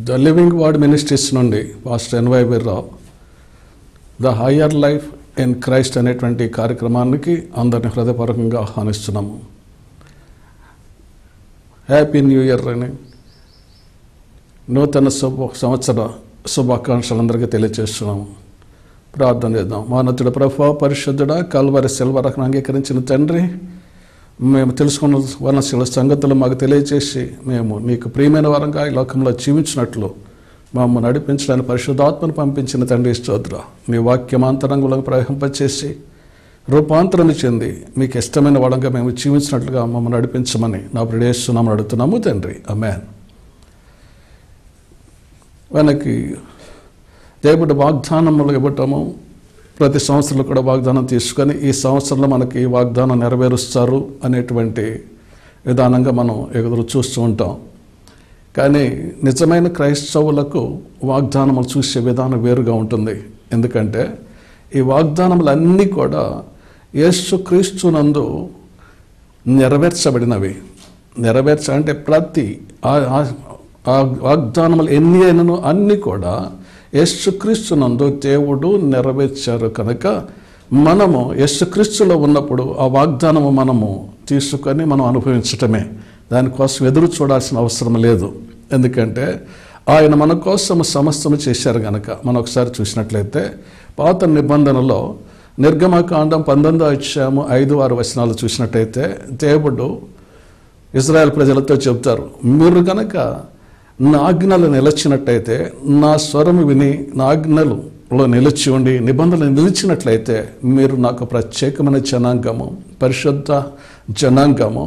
the living word ministries నుండి pastor N Y Veerrao the higher life in Christ అనేటువంటి కార్యక్రమానికి అందరిని హృదయపూర్వకంగా ఆహ్వానిస్తున్నాము హ్యాపీ న్యూ ఇయర్ అని నూతన శుభ సంవత్సర శుభాకాంక్షలు అందరికీ తెలియజేస్తున్నాము ప్రార్థన చేద్దాం మానవుడు ప్రభా పరిశుద్ధుడా కల్వరి సెల్వరకను అంగీకరించిన తండ్రి మేము తెలుసుకున్న వర్ణశీల సంగతులు మాకు తెలియజేసి మేము నీకు ప్రియమైన వరంగా ఈ లోకంలో జీవించినట్లు మమ్మల్ని నడిపించడానికి పరిశుద్ధాత్మను పంపించిన తండ్రి స్తోత్ర మీ వాక్యమాంతరంగులను ప్రవహింపచేసి రూపాంతరం చెంది మీకు ఇష్టమైన వడంగా మేము జీవించినట్లుగా మమ్మల్ని నడిపించమని నా ప్రిడేస్తున్నాము అడుగుతున్నాము తండ్రి అమ్మాన్ వెనక్కి దేవుడు వాగ్దానములు ఇవ్వటము ప్రతి సంవత్సరంలో కూడా వాగ్దానం తీసుకొని ఈ సంవత్సరంలో మనకి ఈ వాగ్దానం నెరవేరుస్తారు అనేటువంటి విధానంగా మనం ఎదురు చూస్తూ ఉంటాం కానీ నిజమైన క్రైస్తవులకు వాగ్దానములు చూసే విధానం వేరుగా ఉంటుంది ఎందుకంటే ఈ వాగ్దానములన్నీ కూడా యేసుక్రీస్తునందు నెరవేర్చబడినవి నెరవేర్చ అంటే ప్రతి ఆ- ఆ- ఆ వాగ్దానములు ఎన్ని అయినను అన్నీ కూడా యేసుక్రీస్తునందు దేవుడు నెరవేర్చారు కనుక మనము యేసుక్రీస్తులో ఉన్నప్పుడు ఆ వాగ్దానము మనము తీసుకొని మనం అనుభవించటమే దానికోసం ఎదురు చూడాల్సిన అవసరం లేదు ఎందుకంటే ఆయన మన కోసం సమస్తము చేశారు గనక మనం ఒకసారి చూసినట్లయితే పాత నిబంధనలో నిర్గమకాండం పంతొమ్మిదో అధ్యాయము ఐదు ఆరు వచనాలు చూసినట్టయితే దేవుడు ఇజ్రాయెల్ ప్రజలతో చెప్తారు మీరు గనక నా ఆజ్ఞలు నిలచినట్టయితే నా స్వరం విని నా ఆజ్ఞలలో నిలిచి ఉండి నిబంధనలు నిలిచినట్లయితే మీరు నాకు ప్రత్యేకమైన జనాంగము పరిశుద్ధ జనాంగము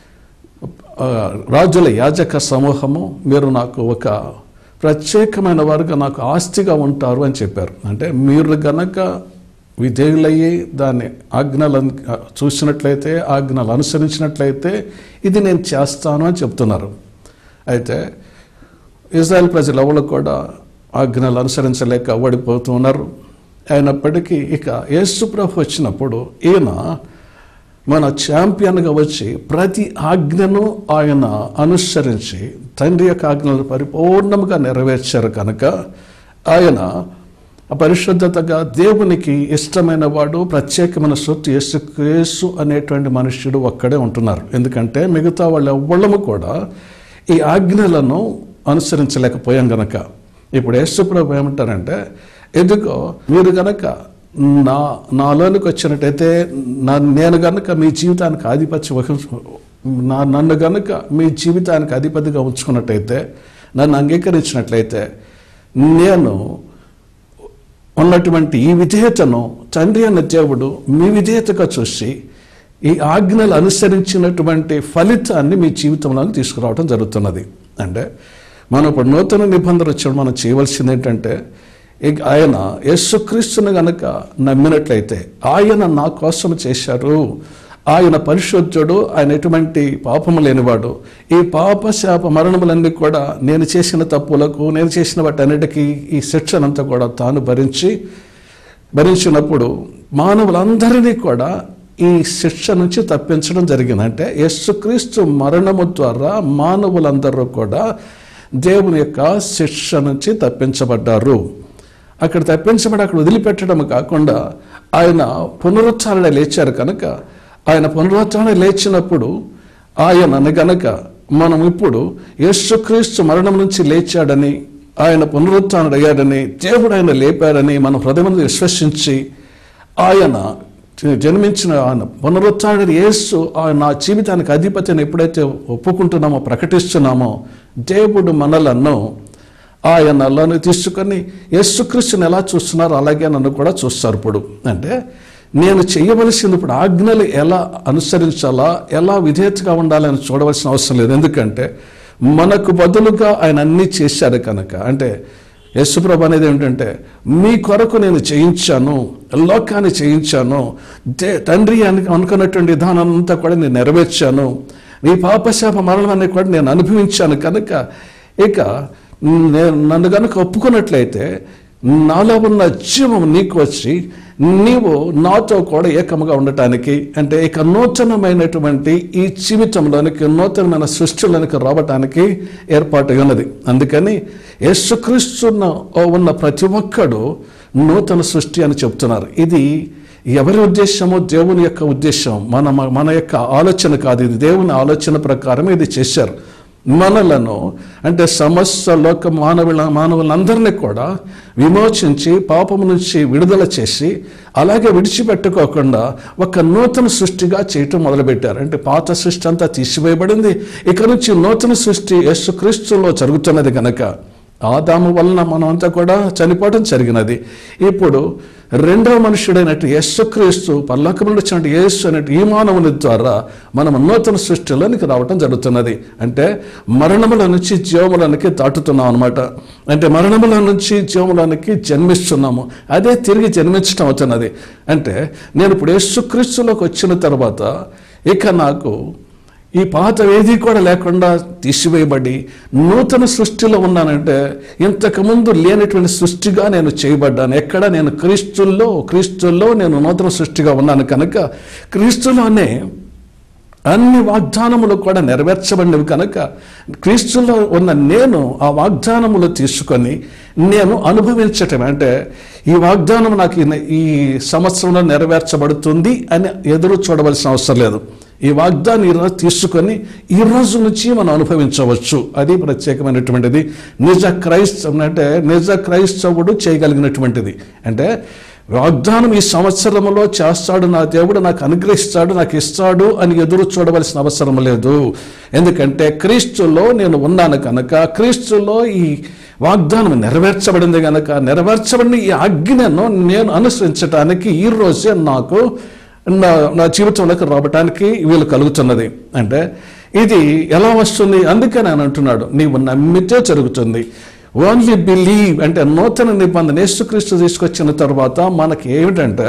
ఆ, రాజుల యాజక సమూహము మీరు నాకు ఒక ప్రత్యేకమైన వారుగా నాకు ఆస్తిగా ఉంటారు అని చెప్పారు అంటే మీరు గనక విధేయులయ్యి దాన్ని ఆజ్ఞలను ఆ, చూసినట్లయితే ఆజ్ఞలు అనుసరించినట్లయితే ఇది నేను చేస్తాను అని చెప్తున్నారు అయితే ఇజ్రాయెల్ ప్రజలు ఎవరు కూడా ఆజ్ఞలు అనుసరించలేక ఓడిపోతూ ఉన్నారు అయినప్పటికీ ఇక యేసు ప్రభు వచ్చినప్పుడు ఈయన మన ఛాంపియన్గా వచ్చి ప్రతి ఆజ్ఞను ఆయన అనుసరించి తండ్రి యొక్క ఆజ్ఞలను పరిపూర్ణంగా నెరవేర్చారు కనుక ఆయన పరిశుద్ధతగా దేవునికి ఇష్టమైన వాడు ప్రత్యేకమైన సొత్తు యేసు యేసు అనేటువంటి మనుష్యుడు ఒక్కడే ఉంటున్నారు ఎందుకంటే మిగతా వాళ్ళు ఎవ్వళ్ళము కూడా ఈ ఆజ్ఞలను అనుసరించలేకపోయాం గనక ఇప్పుడు యేసుప్రభు ఏమంటారంటే ఎందుకో మీరు గనక నా నాలోనికి వచ్చినట్టయితే నా నేను గనక మీ జీవితానికి ఆధిపత్యం వహించు నా నన్ను గనక మీ జీవితానికి అధిపతిగా ఉంచుకున్నట్టయితే నన్ను అంగీకరించినట్లయితే నేను ఉన్నటువంటి ఈ విధేయతను తండ్రి అన్న దేవుడు మీ విధేయతగా చూసి ఈ ఆజ్ఞలు అనుసరించినటువంటి ఫలితాన్ని మీ జీవితంలోకి తీసుకురావడం జరుగుతున్నది అంటే మనం ఇప్పుడు నూతన నిబంధన వచ్చిన మనం చేయవలసింది ఏంటంటే ఇక ఆయన యేసుక్రీస్తుని గనక నమ్మినట్లయితే ఆయన నా కోసం చేశారు ఆయన పరిశుద్ధుడు ఆయన ఎటువంటి పాపము లేనివాడు ఈ పాప శాప మరణములన్నీ కూడా నేను చేసిన తప్పులకు నేను చేసిన వాటన్నిటికీ ఈ శిక్షనంతా కూడా తాను భరించి భరించినప్పుడు మానవులందరినీ కూడా ఈ శిక్ష నుంచి తప్పించడం జరిగింది అంటే యేసుక్రీస్తు మరణము ద్వారా మానవులందరూ కూడా దేవుని యొక్క శిక్ష నుంచి తప్పించబడ్డారు అక్కడ తప్పించబడి అక్కడ వదిలిపెట్టడం కాకుండా ఆయన పునరుత్థారణ లేచారు కనుక ఆయన పునరుత్థారణ లేచినప్పుడు ఆయన గనక మనం ఇప్పుడు యేసుక్రీస్తు మరణం నుంచి లేచాడని ఆయన పునరుత్థానుడు అయ్యాడని దేవుడు ఆయన లేపాడని మన హృదయం విశ్వసించి ఆయన జన్మించిన ఆయన పునరుత్థానుడు యేసు ఆయన నా జీవితానికి అధిపతిని ఎప్పుడైతే ఒప్పుకుంటున్నామో ప్రకటిస్తున్నామో దేవుడు మనలను ఆయనలోని తీసుకొని యేసుక్రీస్తుని ఎలా చూస్తున్నారో అలాగే నన్ను కూడా చూస్తారు ఇప్పుడు అంటే నేను చేయవలసింది ఇప్పుడు ఆజ్ఞలు ఎలా అనుసరించాలా ఎలా విధేయతగా ఉండాలని చూడవలసిన అవసరం లేదు ఎందుకంటే మనకు బదులుగా ఆయన అన్నీ చేశారు కనుక అంటే యేసుప్రభు అనేది ఏంటంటే మీ కొరకు నేను చేయించాను లోకాన్ని చేయించాను దే- తండ్రి అని అనుకున్నటువంటి విధానం అంతా కూడా నేను నెరవేర్చాను నీ పాపశాప మరణాన్ని కూడా నేను అనుభవించాను కనుక ఇక నేను నన్ను కనుక ఒప్పుకున్నట్లయితే నాలో ఉన్న జీవం నీకు వచ్చి నీవు నాతో కూడా ఏకముగా ఉండటానికి అంటే ఇక నూతనమైనటువంటి ఈ జీవితంలోనికి నూతనమైన సృష్టిలోనికి రావటానికి ఏర్పాటు ఉన్నది అందుకని యేసుక్రీస్తున్న ఉన్న ప్రతి ఒక్కడు నూతన సృష్టి అని చెప్తున్నారు ఇది ఎవరి ఉద్దేశము దేవుని యొక్క ఉద్దేశం మన మన యొక్క ఆలోచన కాదు ఇది దేవుని ఆలోచన ప్రకారం ఇది చేశారు మనలను అంటే సమస్త లోక మానవుల మానవులందరినీ కూడా విమోచించి పాపము నుంచి విడుదల చేసి అలాగే విడిచిపెట్టుకోకుండా ఒక నూతన సృష్టిగా చేయటం మొదలుపెట్టారు అంటే పాత సృష్టి అంతా తీసివేయబడింది ఇక నుంచి నూతన సృష్టి యేసుక్రీస్తులో జరుగుతున్నది కనుక ఆదాము వలన మనం అంతా కూడా చనిపోవడం జరిగినది ఇప్పుడు రెండవ మనుషుడైనట్టు యేసుక్రీస్తు పల్లకములు వచ్చినట్టు యేసు అనేటు ఈ మానవుని ద్వారా మనం నూతన సృష్టిలోనికి రావటం జరుగుతున్నది అంటే మరణముల నుంచి జీవములనికి దాటుతున్నాం అనమాట అంటే మరణముల నుంచి జీవములనికి జన్మిస్తున్నాము అదే తిరిగి జన్మించడం అవుతున్నది అంటే నేను ఇప్పుడు యేసుక్రీస్తులోకి వచ్చిన తర్వాత ఇక నాకు ఈ పాత ఏది కూడా లేకుండా తీసివేయబడి నూతన సృష్టిలో ఉన్నానంటే ఇంతకుముందు లేనటువంటి సృష్టిగా నేను చేయబడ్డాను ఎక్కడ నేను క్రీస్తుల్లో క్రీస్తుల్లో నేను నూతన సృష్టిగా ఉన్నాను కనుక క్రీస్తులోనే అన్ని వాగ్దానములు కూడా నెరవేర్చబడినవి కనుక క్రీస్తులో ఉన్న నేను ఆ వాగ్దానములు తీసుకొని నేను అనుభవించటం అంటే ఈ వాగ్దానం నాకు ఈ- ఈ సంవత్సరంలో నెరవేర్చబడుతుంది అని ఎదురు చూడవలసిన అవసరం లేదు ఈ వాగ్దాన్ని ఈరోజు తీసుకొని ఈ రోజు నుంచి మనం అనుభవించవచ్చు అది ప్రత్యేకమైనటువంటిది నిజ క్రైస్తవం అంటే నిజ క్రైస్తవుడు చేయగలిగినటువంటిది అంటే వాగ్దానం ఈ సంవత్సరంలో చేస్తాడు నా దేవుడు నాకు అనుగ్రహిస్తాడు నాకు ఇస్తాడు అని ఎదురు చూడవలసిన అవసరం లేదు ఎందుకంటే క్రీస్తులో నేను ఉన్నాను కనుక క్రీస్తులో ఈ వాగ్దానం నెరవేర్చబడింది కనుక నెరవేర్చబడిన ఈ ఆజ్ఞను నేను అనుసరించడానికి ఈ రోజే నాకు నా నా జీవితంలోకి రావటానికి వీలు కలుగుతున్నది అంటే ఇది ఎలా వస్తుంది అందుకని ఆయన అంటున్నాడు నీవు నమ్మితే జరుగుతుంది ఓన్లీ బిలీవ్ అంటే నూతన నిబంధన యేసుక్రీస్తు తీసుకొచ్చిన తర్వాత మనకి ఏమిటంటే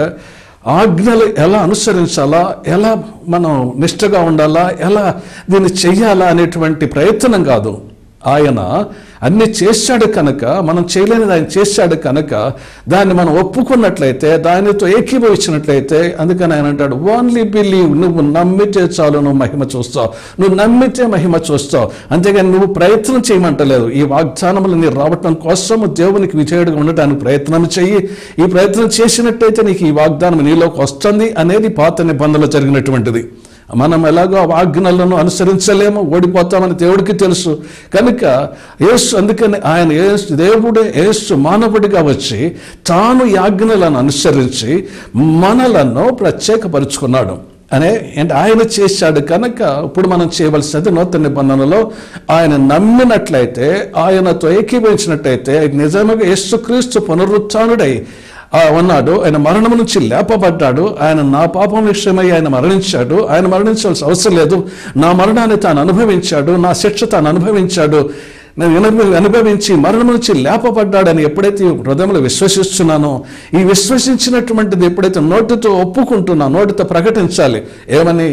ఆజ్ఞలు ఎలా అనుసరించాలా ఎలా మనం నిష్ఠగా ఉండాలా ఎలా దీన్ని చెయ్యాలా అనేటువంటి ప్రయత్నం కాదు ఆయన అన్ని చేశాడు కనుక మనం చేయలేనిది ఆయన చేశాడు కనుక దాన్ని మనం ఒప్పుకున్నట్లయితే దానితో ఏకీభవించినట్లయితే అందుకని ఆయన అంటాడు ఓన్లీ బిలీవ్ నువ్వు నమ్మితే చాలు నువ్వు మహిమ చూస్తావు నువ్వు నమ్మితే మహిమ చూస్తావు అంతేగాని నువ్వు ప్రయత్నం చేయమంటలేదు ఈ వాగ్దానములు నీ రావటం కోసం దేవునికి విజయుడిగా ఉండటానికి ప్రయత్నం చెయ్యి ఈ ప్రయత్నం చేసినట్టయితే నీకు ఈ వాగ్దానం నీలోకి వస్తుంది అనేది పాత నిబంధనలో జరిగినటువంటిది మనం ఎలాగో ఆ ఆజ్ఞలను అనుసరించలేము ఓడిపోతామని దేవుడికి తెలుసు కనుక యేసు అందుకని ఆయన యేసు దేవుడే యేసు మానవుడిగా వచ్చి తాను ఈ ఆజ్ఞలను అనుసరించి మనలను ప్రత్యేకపరుచుకున్నాడు అనే అంటే ఆయన చేశాడు కనుక ఇప్పుడు మనం చేయవలసినది నూతన నిబంధనలో ఆయన నమ్మినట్లయితే ఆయనతో ఏకీభవించినట్లయితే నిజంగా యేసుక్రీస్తు పునరుత్నుడై ఆ ఉన్నాడు ఆయన మరణం నుంచి లేపబడ్డాడు ఆయన నా పాపం విషయమై ఆయన మరణించాడు ఆయన మరణించాల్సిన అవసరం లేదు నా మరణాన్ని తాను అనుభవించాడు నా శిక్ష తాను అనుభవించాడు నేను అనుభవి- అనుభవించి మరణం నుంచి లేపబడ్డాడని ఎప్పుడైతే ఈ హృదయంలో విశ్వసిస్తున్నానో ఈ విశ్వసించినటువంటిది ఎప్పుడైతే నోటితో ఒప్పుకుంటున్నా నోటితో ప్రకటించాలి ఏమని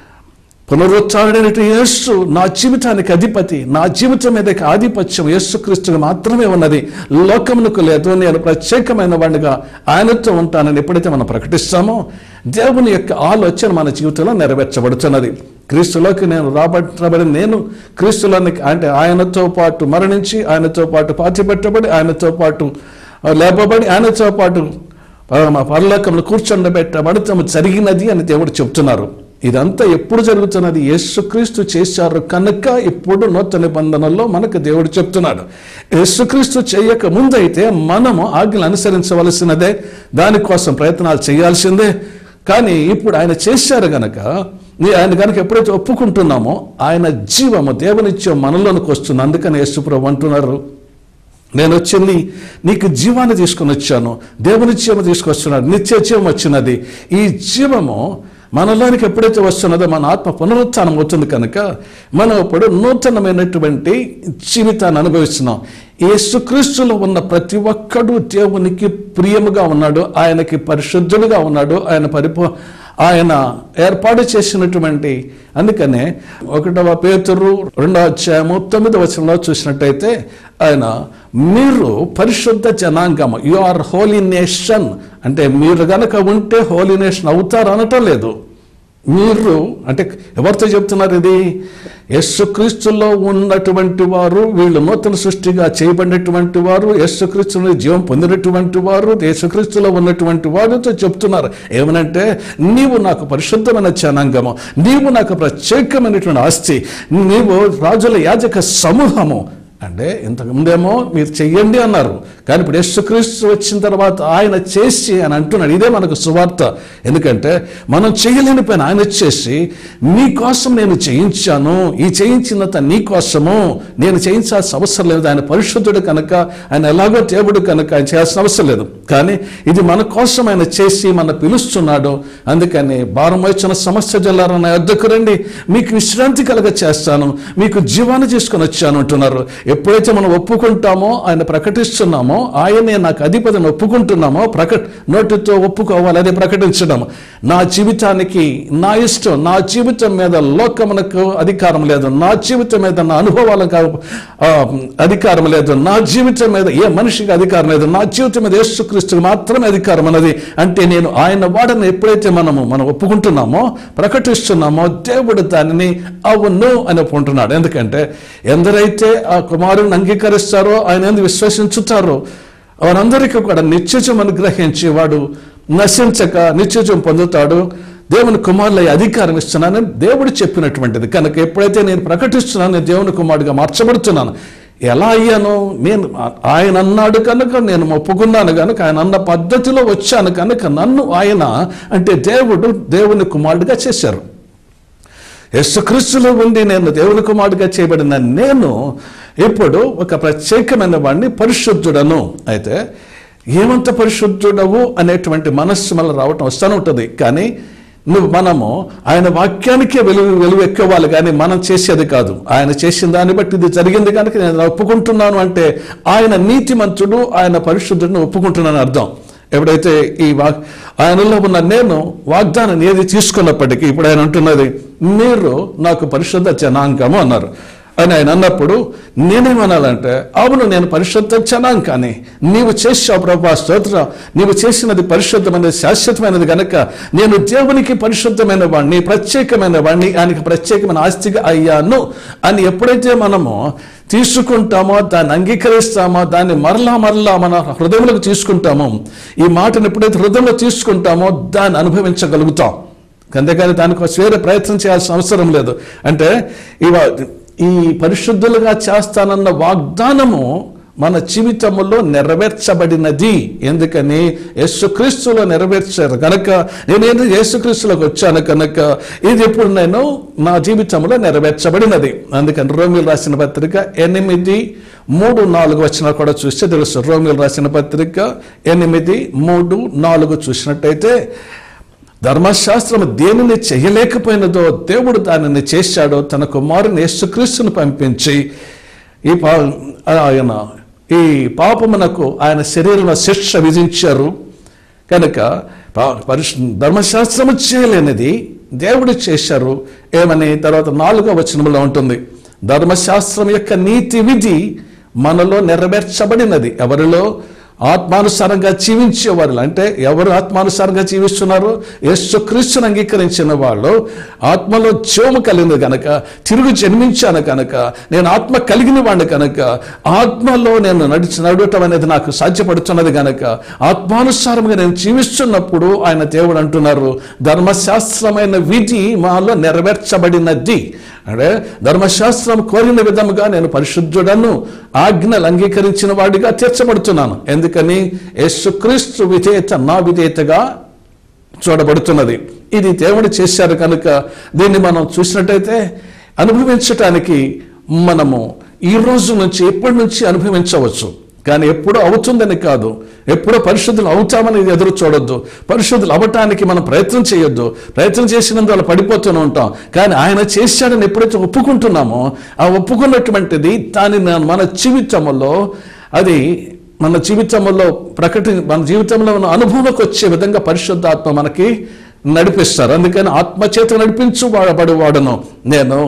పునరుత్డైనటువంటి యేసు నా జీవితానికి అధిపతి నా జీవితం మీదకి ఆధిపత్యం యేసుక్రీస్తుగా మాత్రమే ఉన్నది లోకమునకు లేదు నేను ప్రత్యేకమైన వాడిగా ఆయనతో ఉంటానని ఎప్పుడైతే మనం ప్రకటిస్తామో దేవుని యొక్క ఆలోచన మన జీవితంలో నెరవేర్చబడుతున్నది క్రీస్తులోకి నేను రాబట్టబడి నేను క్రీస్తులోనికి అంటే ఆయనతో పాటు మరణించి ఆయనతో పాటు పాతిపెట్టబడి ఆయనతో పాటు ఆ, లేపబడి ఆయనతో పాటు పరమ పరలోకంలో కూర్చొండబెట్టబడటం జరిగినది అని దేవుడు చెప్తున్నారు ఇదంతా ఎప్పుడు జరుగుతున్నది యేసుక్రీస్తు చేశారు కనుక ఇప్పుడు నూతన నిబంధనల్లో మనకు దేవుడు చెప్తున్నాడు యేసుక్రీస్తు చేయక ముందైతే మనము ఆజ్ఞలు అనుసరించవలసినదే దానికోసం ప్రయత్నాలు చేయాల్సిందే కానీ ఇప్పుడు ఆయన చేశారు గనక నీ ఆయన కనుక ఎప్పుడైతే ఒప్పుకుంటున్నామో ఆయన జీవము దేవునిత్యం మనలోనికి వస్తుంది అందుకని యేసుప్రభు అంటున్నారు నేను వచ్చింది నీకు జీవాన్ని తీసుకొని వచ్చాను దేవుని జీవం తీసుకొస్తున్నాడు నిత్య జీవం వచ్చినది ఈ జీవము మనలోనికి ఎప్పుడైతే వస్తున్నదో మన ఆత్మ పునరుత్థానం అవుతుంది కనుక మనం ఇప్పుడు నూతనమైనటువంటి జీవితాన్ని అనుభవిస్తున్నాం యేసుక్రీస్తులో ఉన్న ప్రతి ఒక్కడు దేవునికి ప్రియముగా ఉన్నాడు ఆయనకి పరిశుద్ధుడుగా ఉన్నాడు ఆయన పరిపూ ఆయన ఏర్పాటు చేసినటువంటి అందుకనే ఒకటవ పేతురు రెండవ అధ్యాయము తొమ్మిదవ వచనంలో చూసినట్టయితే ఆయన మీరు పరిశుద్ధ జనాంగము యు ఆర్ హోలీ నేషన్ అంటే మీరు గనక ఉంటే హోలీ నేషన్ అవుతారు అనటం లేదు మీరు అంటే ఎవరితో చెప్తున్నారు ఇది యేసుక్రీస్తులో ఉన్నటువంటి వారు వీళ్ళు నూతన సృష్టిగా చేయబడినటువంటి వారు యేసుక్రీస్తుని జీవం పొందినటువంటి వారు యేసుక్రీస్తులో ఉన్నటువంటి వారితో చెప్తున్నారు ఏమనంటే నీవు నాకు పరిశుద్ధమైన జనాంగము నీవు నాకు ప్రత్యేకమైనటువంటి ఆస్తి నీవు రాజుల యాజక సమూహము అంటే ఇంతకుముందేమో మీరు చెయ్యండి అన్నారు కానీ ఇప్పుడు యేసుక్రీస్తు వచ్చిన తర్వాత ఆయన చేసి అని అంటున్నాడు ఇదే మనకు సువార్త ఎందుకంటే మనం చేయలేని పని ఆయన చేసి నీ కోసం నేను చేయించాను ఈ చేయించినంత నీ కోసము నేను చేయించాల్సిన అవసరం లేదు ఆయన పరిశుద్ధుడు కనుక ఆయన ఎలాగో దేవుడు కనుక ఆయన చేయాల్సిన అవసరం లేదు కానీ ఇది మన కోసం ఆయన చేసి మన పిలుస్తున్నాడు అందుకని భారం వచ్చిన సమస్య జల్లారా నా వద్దకు రండి మీకు విశ్రాంతి కలగ చేస్తాను మీకు జీవాన్ని తీసుకొని వచ్చాను అంటున్నారు ఎప్పుడైతే మనం ఒప్పుకుంటామో ఆయన ప్రకటిస్తున్నామో ఆయనే నాకు అధిపతిని ఒప్పుకుంటున్నామో ప్రక నోటితో ఒప్పుకోవాలి అదే ప్రకటించడం నా జీవితానికి నా ఇష్టం నా జీవితం మీద లోకమునకు అధికారం లేదు నా జీవితం మీద నా అనుభవాలకు ఆ, అధికారం లేదు నా జీవితం మీద ఏ మనిషికి అధికారం లేదు నా జీవితం మీద యేసుక్రీస్తుకు మాత్రమే అధికారం అన్నది అంటే నేను ఆయన వాడని ఎప్పుడైతే మనము మనం ఒప్పుకుంటున్నామో ప్రకటిస్తున్నామో దేవుడు దానిని అవును అని ఒప్పుకుంటున్నాడు ఎందుకంటే ఎందరైతే ఆ కుమారుని అంగీకరిస్తారో ఆయన ఎందుకు విశ్వసించుతారో వారందరికీ కూడా నిత్యజం అనుగ్రహించి వాడు నశించక నిత్యజం పొందుతాడు దేవుని కుమారుల అధికారం ఇస్తున్నానని దేవుడు చెప్పినటువంటిది కనుక ఎప్పుడైతే నేను ప్రకటిస్తున్నాను నేను దేవుని కుమారుడిగా మార్చబడుతున్నాను ఎలా అయ్యాను నేను ఆయన అన్నాడు కనుక నేను ఒప్పుకున్నాను కనుక ఆయన అన్న పద్ధతిలో వచ్చాను కనుక నన్ను ఆయన అంటే దేవుడు దేవుని కుమారుడిగా చేశారు యేసుక్రీస్తులో ఉండి నేను దేవుని కుమారుడిగా చేయబడిన నేను ఇప్పుడు ఒక ప్రత్యేకమైన వాడిని పరిశుద్ధుడను అయితే ఏమంత పరిశుద్ధుడవు అనేటువంటి మనస్సు మళ్ళీ రావటం వస్తూనే ఉంటుంది కానీ నువ్వు మనము ఆయన వాక్యానికే వెలుగు వెలుగు ఎక్కేవాళ్ళు కానీ మనం చేసేది కాదు ఆయన చేసిన దాన్ని బట్టి ఇది జరిగింది కనుక నేను ఒప్పుకుంటున్నాను అంటే ఆయన నీతిమంతుడు ఆయన పరిశుద్ధుడిని ఒప్పుకుంటున్నాను అర్థం ఎప్పుడైతే ఈ వాక్ ఆయనలో ఉన్న నేను వాగ్దానం ఏది తీసుకున్నప్పటికీ ఇప్పుడు ఆయన అంటున్నది మీరు నాకు పరిశుద్ధ జనాంగము అన్నారు అని ఆయన అన్నప్పుడు నేనేమనాలంటే అవును నేను పరిశుద్ధ జనాంకాన్ని నీవు చేసావు ప్రభా స్తోత్ర నీవు చేసినది పరిశుద్ధమైనది శాశ్వతమైనది కనుక నేను దేవునికి పరిశుద్ధమైన వాడిని ప్రత్యేకమైన వాడిని ఆయనకి ప్రత్యేకమైన ఆస్తిగా అయ్యాను అని ఎప్పుడైతే మనము తీసుకుంటామో దాన్ని అంగీకరిస్తామో దాన్ని మరలా మరలా మన హృదయంలోకి తీసుకుంటామో ఈ మాటను ఎప్పుడైతే హృదయంలో తీసుకుంటామో దాన్ని అనుభవించగలుగుతాం అంతేకాని దానికోసం వేరే ప్రయత్నం చేయాల్సిన అవసరం లేదు అంటే ఇవా ఈ పరిశుద్ధులుగా చేస్తానన్న వాగ్దానము మన జీవితంలో నెరవేర్చబడినది ఎందుకని యేసుక్రీస్తులో నెరవేర్చారు కనుక నేను యేసుక్రీస్తులోకి వచ్చాను కనుక ఇది ఇప్పుడు నేను నా జీవితంలో నెరవేర్చబడినది అందుకని రోమిల్ రాసిన పత్రిక ఎనిమిది మూడు నాలుగు వచ్చిన కూడా చూస్తే తెలుసు రోమిల్ రాసిన పత్రిక ఎనిమిది మూడు నాలుగు చూసినట్టయితే ధర్మశాస్త్రం దేనిని చేయలేకపోయినదో దేవుడు దానిని చేశాడో తన కుమారుని యేసుక్రీస్తును పంపించి ఈ పా ఆయన ఈ పాపమునకు ఆయన శరీరంలో శిక్ష విధించారు కనుక పా- పరిశు ధర్మశాస్త్రము చేయలేనిది దేవుడు చేశారు ఏమని తర్వాత నాలుగో వచనంలో ఉంటుంది ధర్మశాస్త్రం యొక్క నీతి విధి మనలో నెరవేర్చబడినది ఎవరిలో ఆత్మానుసారంగా జీవించేవారు అంటే ఎవరు ఆత్మానుసారంగా జీవిస్తున్నారు యేసుక్రీస్తుని అంగీకరించిన వాళ్ళు ఆత్మలో జీవము కలిగింది కనుక తిరుగు జన్మించాను కనుక నేను ఆత్మ కలిగిన వాడిని కనుక ఆత్మలో నేను నడిచి నడవటం అనేది నాకు సాధ్యపడుతున్నది కనుక ఆత్మానుసారంగా నేను జీవిస్తున్నప్పుడు ఆయన దేవుడు అంటున్నారు ధర్మశాస్త్రమైన విధి మాలో నెరవేర్చబడినది అంటే ధర్మశాస్త్రం కోరిన విధముగా నేను పరిశుద్ధుడను ఆజ్ఞలు అంగీకరించిన వాడిగా తీర్చబడుతున్నాను ఎందుకని యేసుక్రీస్తు విధేయత నా విధేయతగా చూడబడుతున్నది ఇది దేవుడు చేశారు కనుక దీన్ని మనం చూసినట్టయితే అనుభవించటానికి మనము ఈ రోజు నుంచి ఎప్పటి నుంచి అనుభవించవచ్చు కానీ ఎప్పుడో అవుతుందని కాదు ఎప్పుడో పరిశుద్ధులు అవుతామని ఎదురు చూడొద్దు పరిశుద్ధులు అవ్వటానికి మనం ప్రయత్నం చేయొద్దు ప్రయత్నం చేసినందువల్ల పడిపోతూనే ఉంటాం కానీ ఆయన చేశాడని ఎప్పుడైతే ఒప్పుకుంటున్నామో ఆ ఒప్పుకున్నటువంటిది దాన్ని మన జీవితంలో అది మన జీవితంలో ప్రకటి మన జీవితంలో ఉన్న అనుభవంలోకి వచ్చే విధంగా పరిశుద్ధాత్మ మనకి నడిపిస్తారు అందుకని ఆత్మచేత నడిపించు వాడబడి వాడను నేను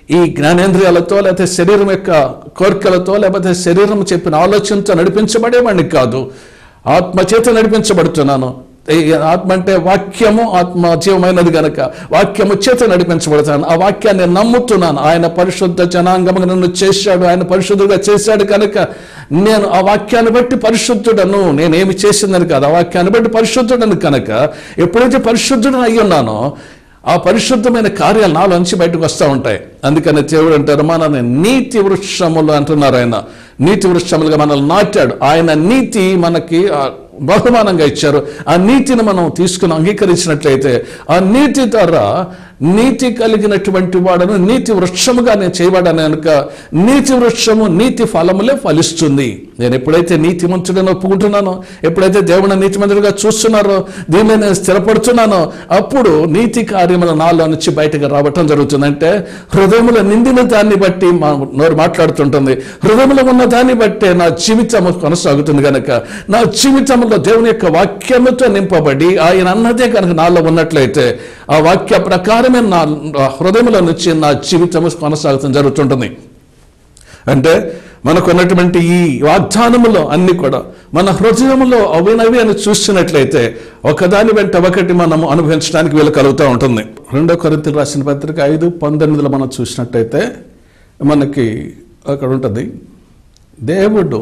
ఈ జ్ఞానేంద్రియాలతో లేకపోతే శరీరం యొక్క కోరికలతో లేకపోతే శరీరం చెప్పిన ఆలోచనతో నడిపించబడేవాడిని కాదు ఆత్మ చేత నడిపించబడుతున్నాను ఈ ఆత్మ అంటే వాక్యము ఆత్మ జీవమైనది గనక వాక్యము చేత నడిపించబడతాను ఆ వాక్యాన్ని నేను నమ్ముతున్నాను ఆయన పరిశుద్ధ జనాంగముగా నన్ను చేశాడు ఆయన పరిశుద్ధుగా చేశాడు కనుక నేను ఆ వాక్యాన్ని బట్టి పరిశుద్ధుడను నేనేమి చేసిందని కాదు ఆ వాక్యాన్ని బట్టి పరిశుద్ధుడను కనుక ఎప్పుడైతే పరిశుద్ధుడని అయి ఉన్నానో ఆ పరిశుద్ధమైన కార్యాలు నాలోంచి బయటకు వస్తూ ఉంటాయి అందుకని దేవుడు అంటారు మనల్ని నీతి వృక్షములు అంటున్నారు ఆయన నీతి వృక్షములుగా మనల్ని నాటాడు ఆయన నీతి మనకి ఆ, బహుమానంగా ఇచ్చారు ఆ నీతిని మనం తీసుకుని అంగీకరించినట్లయితే ఆ నీతి ద్వారా నీతి కలిగినటువంటి వాడను నీతి వృక్షముగా నేను చేయబడాను కనుక నీతి వృక్షము నీతి ఫలములే ఫలిస్తుంది నేను ఎప్పుడైతే నీతిమంతుడని ఒప్పుకుంటున్నానో ఎప్పుడైతే దేవుని నీతిమంతుడిగా చూస్తున్నారో దీన్ని నేను స్థిరపడుతున్నానో అప్పుడు నీతి కార్యముల నాలో నుంచి బయటకు రావటం జరుగుతుంది అంటే హృదయములో నిండిన దాన్ని బట్టి మా నోరు మాట్లాడుతుంటుంది హృదయంలో ఉన్న దాన్ని బట్టే నా జీవితం కొనసాగుతుంది కనుక నా జీవితంలో దేవుని యొక్క వాక్యముతో నింపబడి ఆయన అన్నదే కనుక నాలో ఉన్నట్లయితే ఆ వాక్య ప్రకారమే నా నా హృదయంలో నుంచి నా జీవితం కొనసాగుతుంది జరుగుతుంటుంది అంటే మనకు ఉన్నటువంటి ఈ వాగ్దానములో అన్ని కూడా మన హృదయంలో అవినవి అని చూస్తున్నట్లయితే ఒకదాని వెంట ఒకటి మనం అనుభవించడానికి వీలు కలుగుతూ ఉంటుంది రెండో కొరింతలు రాసిన పత్రిక ఐదు పంతొమ్మిదిలో మనం చూసినట్టయితే మనకి అక్కడ ఉంటుంది దేవుడు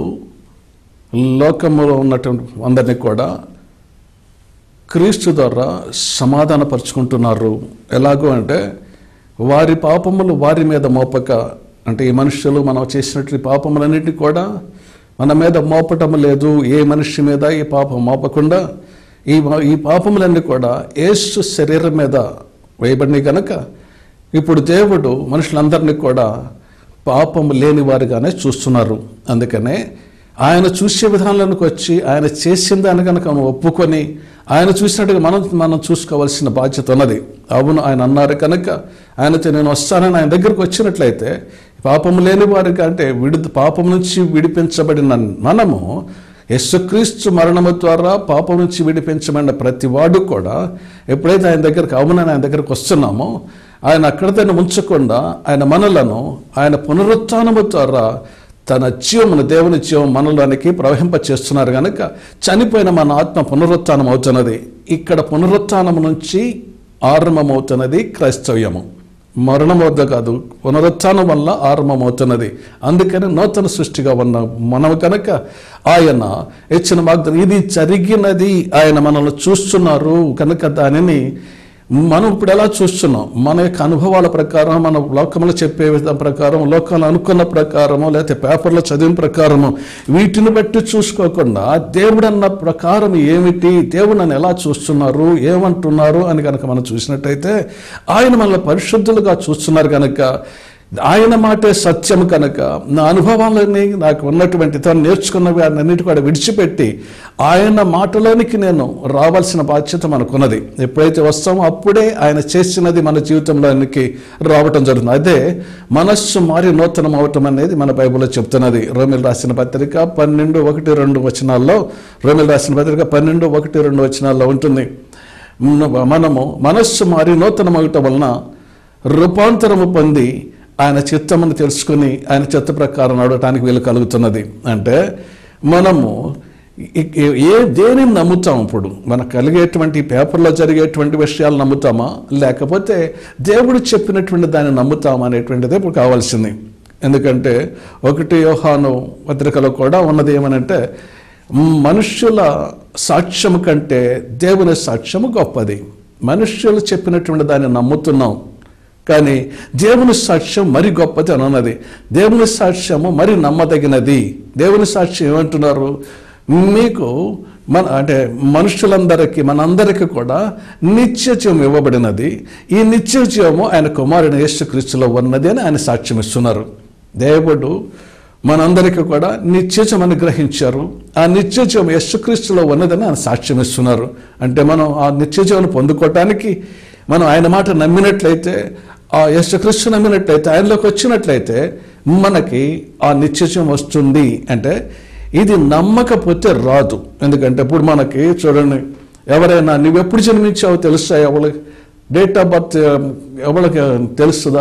లోకములో ఉన్నటువంటి అందరినీ కూడా క్రీస్తు ద్వారా సమాధానపరుచుకుంటున్నారు ఎలాగో అంటే వారి పాపములు వారి మీద మోపక అంటే ఈ మనుషులు మనం చేసినట్టు పాపములన్నింటినీ కూడా మన మీద మోపటం లేదు ఏ మనిషి మీద ఈ పాపం మోపకుండా ఈ ఈ పాపములన్నీ కూడా ఏసు శరీరం మీద వేయబడినాయి కనుక ఇప్పుడు దేవుడు మనుషులందరినీ కూడా పాపము లేని వారిగానే చూస్తున్నారు అందుకనే ఆయన చూసే విధానంలోకి వచ్చి ఆయన చేసిన దాన్ని కనుక మనం ఒప్పుకొని ఆయన చూసినట్టుగా మనం మనం చూసుకోవాల్సిన బాధ్యత ఉన్నది అవును ఆయన అన్నారు కనుక ఆయనతో నేను వస్తానని ఆయన దగ్గరకు వచ్చినట్లయితే పాపము లేని వారికి అంటే విడు పాపం నుంచి విడిపించబడిన మనము యేసుక్రీస్తు మరణము ద్వారా పాపం నుంచి విడిపించబడిన ప్రతి వాడు కూడా ఎప్పుడైతే ఆయన దగ్గరకు అవునని ఆయన దగ్గరకు వస్తున్నామో ఆయన అక్కడితో ఉంచకుండా ఆయన మనలను ఆయన పునరుత్నము ద్వారా తన జీవమును దేవుని జీవం మనలోనికి ప్రవహింప చేస్తున్నారు కనుక చనిపోయిన మన ఆత్మ పునరుత్థానం అవుతున్నది ఇక్కడ పునరుత్థానం నుంచి ఆరంభమవుతున్నది క్రైస్తవ్యము మరణం వద్ద కాదు పునరుత్థానం వల్ల ఆరంభమవుతున్నది అందుకని నూతన సృష్టిగా ఉన్న మనం కనుక ఆయన ఇచ్చిన వాగ్దానం ఇది జరిగినది ఆయన మనల్ని చూస్తున్నారు కనుక దానిని మనం ఇప్పుడు ఎలా చూస్తున్నాం మన యొక్క అనుభవాల ప్రకారం మన లోకంలో చెప్పే విధానం ప్రకారం లోకంలో అనుకున్న ప్రకారము లేకపోతే పేపర్లో చదివిన ప్రకారము వీటిని బట్టి చూసుకోకుండా దేవుడు అన్న ప్రకారం ఏమిటి దేవుడు నన్ను ఎలా చూస్తున్నారు ఏమంటున్నారు అని కనుక మనం చూసినట్టయితే ఆయన మనల్ని పరిశుద్ధులుగా చూస్తున్నారు కనుక ఆయన మాటే సత్యం కనుక నా అనుభవాలన్నీ నాకు ఉన్నటువంటి తను నేర్చుకున్నవి అన్నిటి కూడా విడిచిపెట్టి ఆయన మాటలోనికి నేను రావాల్సిన బాధ్యత మనకున్నది ఎప్పుడైతే వస్తామో అప్పుడే ఆయన చేసినది మన జీవితంలోనికి రావటం జరుగుతుంది అదే మనస్సు మారి నూతనం అవటం అనేది మన బైబిల్లో చెప్తున్నది రోమిల్ రాసిన పత్రిక పన్నెండు ఒకటి రెండు వచనాల్లో రోమిల్ రాసిన పత్రిక పన్నెండు ఒకటి రెండు వచనాల్లో ఉంటుంది మనము మనస్సు మారి నూతనం అవటం వలన రూపాంతరము పొంది ఆయన చిత్తమును తెలుసుకుని ఆయన చిత్త ప్రకారం నడవటానికి వీలు కలుగుతున్నది అంటే మనము ఇ- ఇ- ఏ దేనిని నమ్ముతాం ఇప్పుడు మనకు కలిగేటువంటి పేపర్లో జరిగేటువంటి విషయాలు నమ్ముతామా లేకపోతే దేవుడు చెప్పినటువంటి దాన్ని నమ్ముతామా అనేటువంటిదే ఇప్పుడు కావాల్సింది ఎందుకంటే ఒకటి యోహాను పత్రికలో కూడా ఉన్నది ఏమనంటే మనుష్యుల సాక్ష్యం కంటే దేవుని సాక్ష్యము గొప్పది మనుష్యులు చెప్పినటువంటి దాన్ని నమ్ముతున్నాం కానీ దేవుని సాక్ష్యం మరి గొప్పది అని ఉన్నది దేవుని సాక్ష్యము మరి నమ్మదగినది దేవుని సాక్ష్యం ఏమంటున్నారు మీకు మన అంటే మనుషులందరికీ మనందరికీ కూడా నిత్య జీవం ఇవ్వబడినది ఈ నిత్య జీవము ఆయన కుమారుని యేసుక్రీస్తులో ఉన్నది అని ఆయన సాక్ష్యం ఇస్తున్నారు దేవుడు మనందరికీ కూడా నిత్యజం అనుగ్రహించారు ఆ నిత్యజం యేసుక్రీస్తులో ఉన్నదని ఆయన సాక్ష్యం ఇస్తున్నారు అంటే మనం ఆ నిత్యజీవను పొందుకోవటానికి మనం ఆయన మాట నమ్మినట్లయితే ఆ యేసుక్రీస్తు నమ్మినట్లయితే ఆయనలోకి వచ్చినట్లయితే మనకి ఆ నిత్యజం వస్తుంది అంటే ఇది నమ్మకపోతే రాదు ఎందుకంటే ఇప్పుడు మనకి చూడండి ఎవరైనా నువ్వు ఎప్పుడు జన్మించావో తెలుస్తా ఎవరికి డేట్ ఆఫ్ బర్త్ ఎవరికి తెలుస్తుందా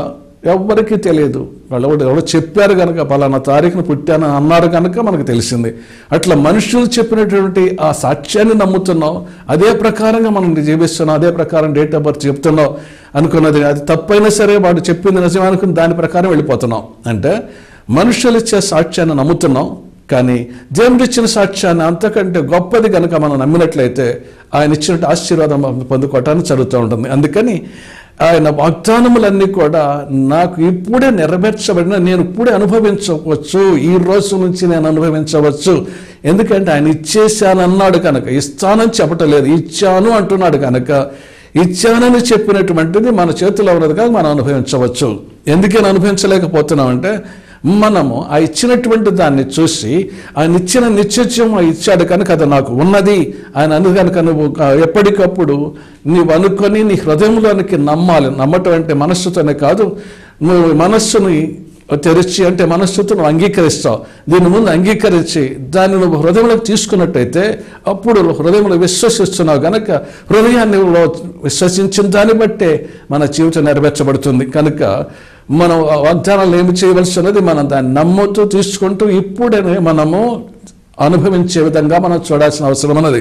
ఎవ్వరికీ తెలియదు వాళ్ళు ఎవరు ఎవరో చెప్పారు కనుక పలానా తారీఖున పుట్టాను అన్నారు కనుక మనకు తెలిసింది అట్లా మనుషులు చెప్పినటువంటి ఆ సాక్ష్యాన్ని నమ్ముతున్నాం అదే ప్రకారంగా మనం జీవిస్తున్నాం అదే ప్రకారం డేట్ ఆఫ్ బర్త్ చెప్తున్నాం అనుకున్నది అది తప్పైనా సరే వాడు చెప్పింది నిజమే అనుకుని దాని ప్రకారం వెళ్ళిపోతున్నాం అంటే మనుషులు ఇచ్చే సాక్ష్యాన్ని నమ్ముతున్నాం కానీ దేవుడు ఇచ్చిన సాక్ష్యాన్ని అంతకంటే గొప్పది కనుక మనం నమ్మినట్లయితే ఆయన ఇచ్చినట్టు ఆశీర్వాదం పొందుకోవటానికి జరుగుతూ ఉంటుంది అందుకని ఆయన వాగ్దానములన్నీ కూడా నాకు ఇప్పుడే నెరవేర్చబడిన నేను ఇప్పుడే అనుభవించవచ్చు ఈ రోజు నుంచి నేను అనుభవించవచ్చు ఎందుకంటే ఆయన ఇచ్చేసాను అన్నాడు కనుక ఇస్తానని చెప్పటలేదు ఇచ్చాను అంటున్నాడు కనుక ఇచ్చానని చెప్పినటువంటిది మన చేతిలో ఉన్నది కాదు మనం అనుభవించవచ్చు ఎందుకని అనుభవించలేకపోతున్నామంటే మనము ఆ ఇచ్చినటువంటి దాన్ని చూసి ఆయన ఇచ్చిన నిత్యత్యం ఇచ్చాడు కనుక అది నాకు ఉన్నది ఆయన అను కనుక నువ్వు ఆ, ఎప్పటికప్పుడు నీవు అనుకొని నీ హృదయంలోనికి నమ్మాలి నమ్మటం అంటే మనస్సుతోనే కాదు నువ్వు మనస్సుని తెరిచి అంటే మనస్సుతో నువ్వు అంగీకరిస్తావు దీని ముందు అంగీకరించి దాన్ని నువ్వు హృదయంలోకి తీసుకున్నట్టయితే అప్పుడు హృదయంలో విశ్వసిస్తున్నావు గనక హృదయాన్ని విశ్వసించిన దాన్ని బట్టే మన జీవితం నెరవేర్చబడుతుంది కనుక మనం ఆ వాగ్దానాలు ఏమి చేయవలసి ఉన్నది మనం దాన్ని నమ్ముతూ తీసుకుంటూ ఇప్పుడే మనము అనుభవించే విధంగా మనం చూడాల్సిన అవసరం ఉన్నది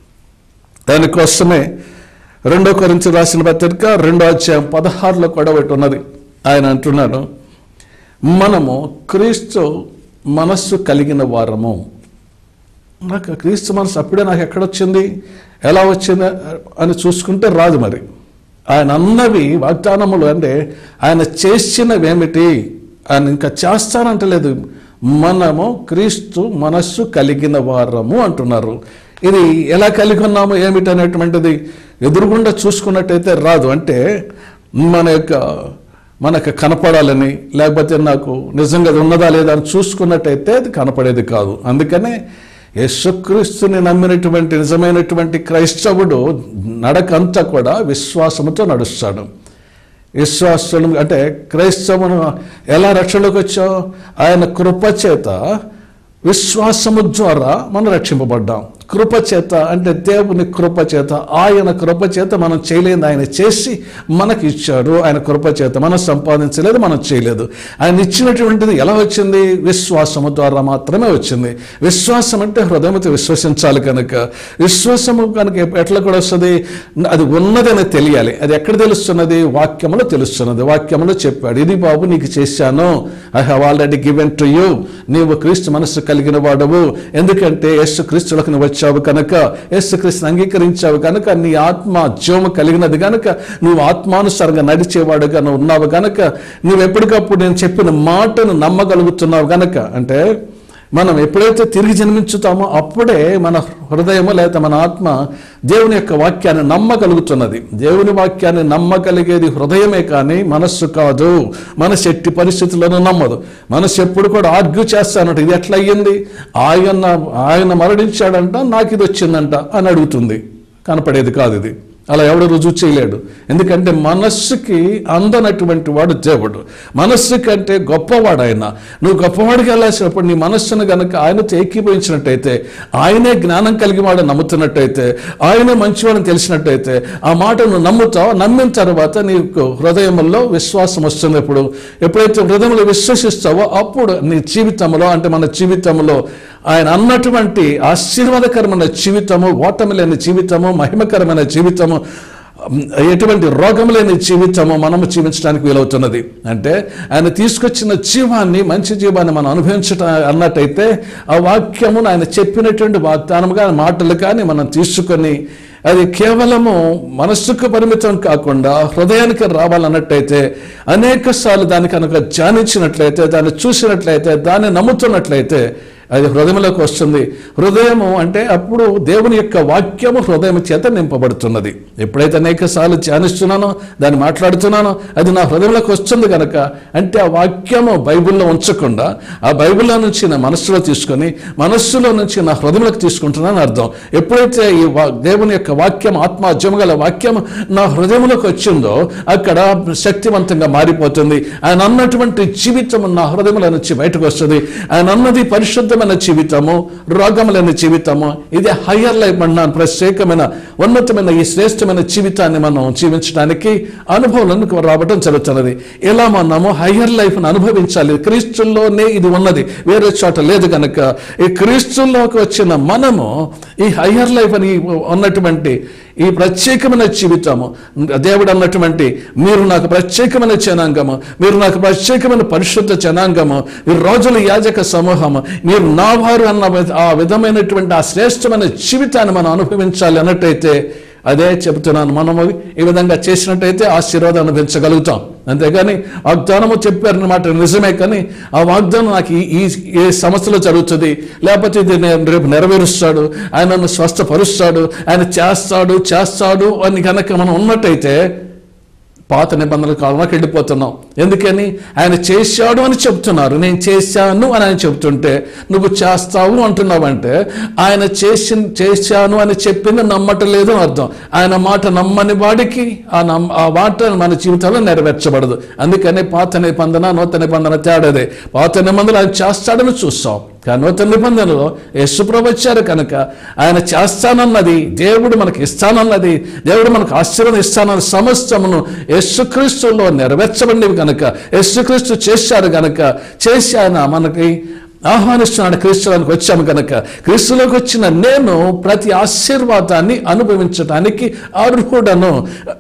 దానికోసమే రెండో కొరించి రాసిన పత్రిక రెండో అధ్యాయం పదహారులో కూడా ఒకటి ఉన్నది ఆయన అంటున్నాడు మనము క్రీస్తు మనస్సు కలిగిన వారము నాకు ఆ క్రీస్తు మనసు అప్పుడే నాకు ఎక్కడొచ్చింది ఎలా వచ్చింది అని చూసుకుంటే రాదు మరి ఆయన అన్నవి వాగ్దానములు అంటే ఆయన చేసినవి ఏమిటి ఆయన ఇంకా చేస్తానంటలేదు మనము క్రీస్తు మనస్సు కలిగిన వారము అంటున్నారు ఇది ఎలా కలిగి ఉన్నాము ఏమిటి అనేటువంటిది ఎదురుగుండా చూసుకున్నట్టయితే రాదు అంటే మన యొక్క మనకు కనపడాలని లేకపోతే నాకు నిజంగా అది ఉన్నదా లేదా అని చూసుకున్నట్టయితే అది కనపడేది కాదు అందుకనే యేసుక్రీస్తుని నమ్మినటువంటి నిజమైనటువంటి క్రైస్తవుడు నడకంతా కూడా విశ్వాసముతో నడుస్తాడు విశ్వాసం అంటే క్రైస్తవును ఎలా రక్షణలోకి వచ్చావు ఆయన కృపచేత విశ్వాసము ద్వారా మనం రక్షింపబడ్డాం కృపచేత అంటే దేవుని కృపచేత ఆయన కృపచేత మనం చేయలేదు ఆయన చేసి మనకి ఇచ్చాడు ఆయన కృపచేత మనం సంపాదించలేదు మనం చేయలేదు ఆయన ఇచ్చినటువంటిది ఎలా వచ్చింది విశ్వాసము ద్వారా మాత్రమే వచ్చింది విశ్వాసం అంటే హృదయంతో విశ్వసించాలి కనుక విశ్వాసము కనుక ఎట్లా కూడా వస్తుంది అది ఉన్నదని తెలియాలి అది ఎక్కడ తెలుస్తున్నది వాక్యములో తెలుస్తున్నది వాక్యములో చెప్పాడు ఇది బాబు నీకు చేశాను I have already given to you నీవు క్రీస్తు మనస్సు కలిగిన వాడవు ఎందుకంటే యేసు క్రీస్తులకు నువ్వు వచ్చావు కనుక యేసు క్రీస్తుని అంగీకరించావు కనుక నీ ఆత్మ జీవము కలిగినది కనుక నువ్వు ఆత్మానుసారంగా నడిచేవాడుగా నువ్వు ఉన్నావు కనుక నువ్వు ఎప్పటికప్పుడు నేను చెప్పిన మాటను నమ్మగలుగుతున్నావు కనుక అంటే మనం ఎప్పుడైతే తిరిగి జన్మించుతామో అప్పుడే మన హృదయము లేదా మన ఆత్మ దేవుని యొక్క వాక్యాన్ని నమ్మగలుగుతున్నది దేవుని వాక్యాన్ని నమ్మగలిగేది హృదయమే కానీ మనస్సు కాదు మనసు ఎట్టి పరిస్థితుల్లోనూ నమ్మదు మనసు ఎప్పుడు కూడా ఆర్గ్యూ చేస్తానంట ఇది ఎట్లా అయ్యింది ఆయన ఆయన మరణించాడంట నాకు ఇది వచ్చిందంట అని అడుగుతుంది కనపడేది కాదు ఇది అలా ఎవడు రుజువు చేయలేడు ఎందుకంటే మనస్సుకి అందనటువంటి వాడు దేవుడు మనస్సు కంటే గొప్పవాడు ఆయన నువ్వు గొప్పవాడికి వెళ్ళాల్సినప్పుడు నీ మనస్సును గనక ఆయనతో ఏకీభవించినట్టయితే ఆయనే జ్ఞానం కలిగి వాడు నమ్ముతున్నట్టయితే ఆయనే మంచివాడని తెలిసినట్టయితే ఆ మాట నువ్వు నమ్ముతావు నమ్మిన తర్వాత నీకు హృదయంలో విశ్వాసం వస్తుంది ఇప్పుడు ఎప్పుడైతే హృదయంలో విశ్వసిస్తావో అప్పుడు నీ జీవితంలో అంటే మన జీవితంలో ఆయన అన్నటువంటి ఆశీర్వాదకరమైన జీవితము ఓటమి లేని జీవితము మహిమకరమైన జీవితము ఉమ్, ఎటువంటి రోగం లేని జీవితము మనము జీవించడానికి వీలవుతున్నది అంటే ఆయన తీసుకొచ్చిన జీవాన్ని మంచి జీవాన్ని మనం అనుభవించట అన్నట్టయితే ఆ వాక్యమును ఆయన చెప్పినటువంటి వాగ్దానముగా మాటలు కానీ మనం తీసుకొని అది కేవలము మనస్సుకు పరిమితం కాకుండా హృదయానికి రావాలన్నట్టయితే అనేక సార్లు దాన్ని కనుక ధ్యానించినట్లయితే దాన్ని చూసినట్లయితే దాన్ని నమ్ముతున్నట్లయితే అది హృదయంలోకి వస్తుంది హృదయము అంటే అప్పుడు దేవుని యొక్క వాక్యము హృదయం చేత నింపబడుతున్నది ఎప్పుడైతే అనేక సార్లు ధ్యానిస్తున్నానో దాన్ని మాట్లాడుతున్నానో అది నా హృదయంలోకి వస్తుంది కనుక అంటే ఆ వాక్యము బైబిల్లో ఉంచకుండా ఆ బైబిల్లో నుంచి నా మనస్సులో తీసుకొని మనస్సులో నుంచి నా హృదయంలోకి తీసుకుంటున్నాను అర్థం ఎప్పుడైతే ఈ వా- దేవుని యొక్క వాక్యం ఆత్మాజ్యము గల వాక్యం నా హృదయంలోకి వచ్చిందో అక్కడ శక్తివంతంగా మారిపోతుంది ఆయన అన్నటువంటి జీవితం నా హృదయంలో నుంచి బయటకు వస్తుంది ఆయన అన్నది పరిశుద్ధ ఆనందమైన జీవితము రోగం లేని జీవితము ఇది హయ్యర్ లైఫ్ అన్నాను ప్రత్యేకమైన ఉన్నతమైన ఈ శ్రేష్టమైన జీవితాన్ని మనం జీవించడానికి అనుభవంలోకి రావడం జరుగుతున్నది ఎలా మనము హయ్యర్ లైఫ్ను అనుభవించాలి క్రీస్తుల్లోనే ఇది ఉన్నది వేరే చోట లేదు కనుక ఈ క్రీస్తుల్లోకి వచ్చిన మనము ఈ హయ్యర్ లైఫ్ అని ఉన్నటువంటి ఈ ప్రత్యేకమైన జీవితము దేవుడు అన్నటువంటి మీరు నాకు ప్రత్యేకమైన జనాంగము మీరు నాకు ప్రత్యేకమైన పరిశుద్ధ జనాంగము మీరు రోజుల యాజక సమూహము మీరు నా వారు అన్న విధ- ఆ విధమైనటువంటి ఆ శ్రేష్టమైన జీవితాన్ని మనం అనుభవించాలి అన్నట్టయితే అదే చెబుతున్నాను మనము ఈ విధంగా చేసినట్టయితే ఆశీర్వాదం అనుభవించగలుగుతాం అంతేగాని వాగ్దానము చెప్పారన్నమాట నిజమే కానీ ఆ వాగ్దానం నాకు ఈ ఈ ఏ సమస్యలో జరుగుతుంది లేకపోతే ఇది నేను రేపు నెరవేరుస్తాడు ఆయన నన్ను స్వస్థపరుస్తాడు ఆయన చేస్తాడు చేస్తాడు అని కనుక మనం ఉన్నట్టయితే పాత నిబంధనల కాలంలోకి వెళ్ళిపోతున్నాం ఎందుకని ఆయన చేశాడు అని చెప్తున్నారు నేను చేశాను అని ఆయన చెప్తుంటే నువ్వు చేస్తావు అంటున్నావంటే ఆయన చేసి చేశాను అని చెప్పింది నమ్మటలేదు అని అర్థం ఆయన మాట నమ్మని వాడికి ఆ నమ్ ఆ మాట మన జీవితంలో నెరవేర్చబడదు అందుకని పాత నిబంధన నూతన నిబంధన తేడాదే పాత నిబంధనలు ఆయన చేస్తాడని చూస్తాం కానీ నూతన నిబంధనలో యేసుప్రభు వచ్చారు కనుక ఆయన చేస్తానన్నది దేవుడు మనకి ఇస్తానన్నది దేవుడు మనకు ఆశీర్వాదం ఇస్తానన్న సమస్తమును యేసుక్రీస్తులో నెరవేర్చబడినవి కనుక యేసుక్రీస్తు చేశారు కనుక చేసి ఆయన మనకి ఆహ్వానిస్తున్నాడు క్రీస్తులోకి వచ్చాము కనుక క్రీస్తులోకి వచ్చిన నేను ప్రతి ఆశీర్వాదాన్ని అనుభవించడానికి అర్హుడను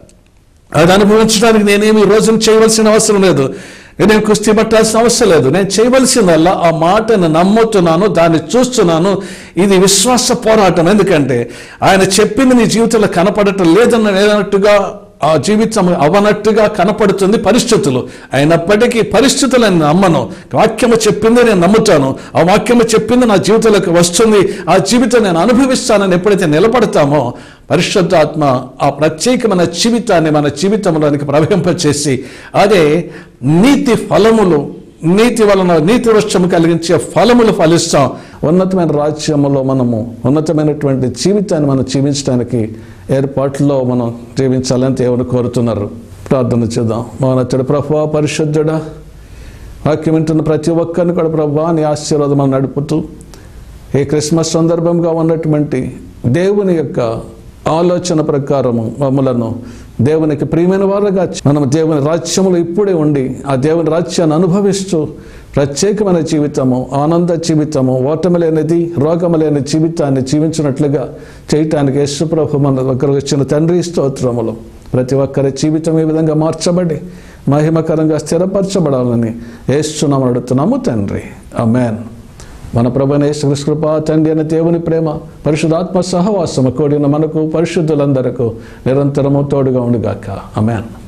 అది అనుభవించడానికి నేనేమి ఈ రోజున చేయవలసిన అవసరం లేదు నేను కుస్తీ పట్టాల్సిన అవసరం లేదు నేను చేయవలసిందల్లా ఆ మాటను నమ్ముతున్నాను దాన్ని చూస్తున్నాను ఇది విశ్వాస పోరాటం ఎందుకంటే ఆయన చెప్పింది నీ జీవితంలో కనపడటం లేదన్న లేదన్నట్టుగా ఆ జీవితం అవనట్టుగా కనపడుతుంది పరిస్థితులు అయినప్పటికీ పరిస్థితులను నమ్మను వాక్యము చెప్పింది నేను నమ్ముతాను ఆ వాక్యము చెప్పింది నా జీవితంలోకి వస్తుంది ఆ జీవితం నేను అనుభవిస్తానని ఎప్పుడైతే నిలబడతామో పరిశుద్ధాత్మ ఆ ప్రత్యేకమైన జీవితాన్ని మన జీవితంలోనికి ప్రవహింపచేసి అదే నీతి ఫలములు నీతి వలన నీతి వృక్షం కలిగించే ఫలములు ఫలిస్తాం ఉన్నతమైన రాజ్యములో మనము ఉన్నతమైనటువంటి జీవితాన్ని మనం జీవించడానికి ఏర్పాట్లో మనం జీవించాలని దేవుని కోరుతున్నారు ప్రార్థన చేద్దాం మౌనతుడు ప్రభా పరిశుద్ధుడా వాక్యం వింటున్న ప్రతి ఒక్కరిని కూడా ప్రభా నీ ఆశీర్వాదం మనం నడుపుతూ ఈ క్రిస్మస్ సందర్భంగా ఉన్నటువంటి దేవుని యొక్క ఆలోచన ప్రకారము మమ్మలను దేవునికి ప్రియమైన వారుగా మనం దేవుని రాజ్యములో ఇప్పుడే ఉండి ఆ దేవుని రాజ్యాన్ని అనుభవిస్తూ ప్రత్యేకమైన జీవితము ఆనంద జీవితము ఓటమి లేనిది రోగము లేని జీవితాన్ని జీవించినట్లుగా చేయటానికి యేసుప్రభు మన దగ్గర వచ్చిన తండ్రి స్తోత్రములు ప్రతి ఒక్కరి జీవితం ఈ విధంగా మార్చబడి మహిమకరంగా స్థిరపరచబడాలని యేసునామని అడుగుతున్నాము తండ్రి అమెన్ మన ప్రభనేశ్వర కృప తండ్రి అనే దేవుని ప్రేమ పరిశుధాత్మ సహవాసము కూడిన మనకు పరిశుద్ధులందరకు నిరంతరము తోడుగా ఉండుగాక అమెన్